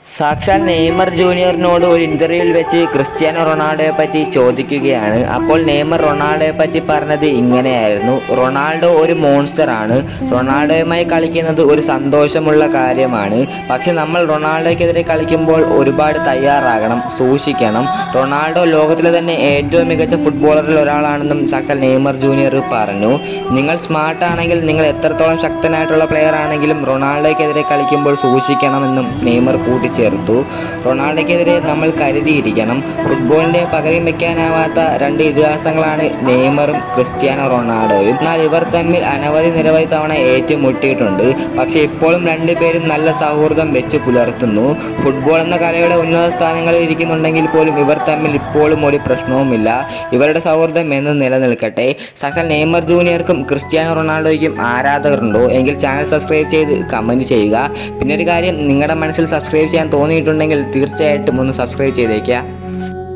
സാക്ഷാൽ നെയ്മർ ജൂനിയറിനോട് ഒരു ഇന്റർവ്യൂവിൽ വെച്ച് ക്രിസ്ത്യാനോ റൊണാൾഡോയെ പറ്റി ചോദിക്കുകയാണ് അപ്പോൾ നെയ്മർ റൊണാൾഡോയെ പറ്റി പറഞ്ഞത് ഇങ്ങനെയായിരുന്നു റൊണാൾഡോ ഒരു മോൺസ്റ്റർ ആണ് റൊണാൾഡോയുമായി കളിക്കുന്നത് ഒരു സന്തോഷമുള്ള കാര്യമാണ് പക്ഷെ നമ്മൾ റൊണാൾഡോയ്ക്കെതിരെ കളിക്കുമ്പോൾ ഒരുപാട് തയ്യാറാകണം സൂക്ഷിക്കണം റൊണാൾഡോ ലോകത്തിലെ തന്നെ ഏറ്റവും മികച്ച ഫുട്ബോളറിൽ ഒരാളാണെന്നും സാക്ഷാൽ നെയ്മർ ജൂനിയർ പറഞ്ഞു നിങ്ങൾ സ്മാർട്ട് ആണെങ്കിൽ നിങ്ങൾ എത്രത്തോളം ശക്തനായിട്ടുള്ള പ്ലെയർ ആണെങ്കിലും റൊണാൾഡോയ്ക്കെതിരെ കളിക്കുമ്പോൾ സൂക്ഷിക്കണമെന്നും നെയ്മർ കൂട്ടിച്ചേർത്തു റൊണാൾഡോയ്ക്കെതിരെ നമ്മൾ കരുതിയിരിക്കണം ഫുട്ബോളിന്റെ പകരം വെക്കാനാവാത്ത രണ്ട് ഇതിഹാസങ്ങളാണ് നെയ്മറും ക്രിസ്ത്യാനോ റൊണാൾഡോയും എന്നാൽ ഇവർ തമ്മിൽ അനവധി നിരവധി തവണ ഏറ്റുമുട്ടിയിട്ടുണ്ട് പക്ഷേ ഇപ്പോഴും രണ്ടുപേരും നല്ല സൗഹൃദം വെച്ച് പുലർത്തുന്നു ഫുട്ബോൾ എന്ന കലയുടെ ഉന്നത സ്ഥാനങ്ങളിൽ ഇരിക്കുന്നുണ്ടെങ്കിൽ പോലും ഇവർ തമ്മിൽ ഇപ്പോഴും ഒരു പ്രശ്നവുമില്ല ഇവരുടെ സൗഹൃദം എന്ന് നിലനിൽക്കട്ടെ സകൽ നെയ്മർ ജൂനിയർക്കും ക്രിസ്ത്യാനോ റൊണാൾഡോയ്ക്കും ആരാധകരുണ്ടോ എങ്കിൽ ചാനൽ സബ്സ്ക്രൈബ് ചെയ്ത് കമൻറ്റ് ചെയ്യുക പിന്നെ ഒരു കാര്യം നിങ്ങളുടെ മനസ്സിൽ സബ്സ്ക്രൈബ് ചെയ്യാൻ തോന്നിയിട്ടുണ്ടെങ്കിൽ തീർച്ചയായിട്ടും ഒന്ന് സബ്സ്ക്രൈബ് ചെയ്തേക്കുക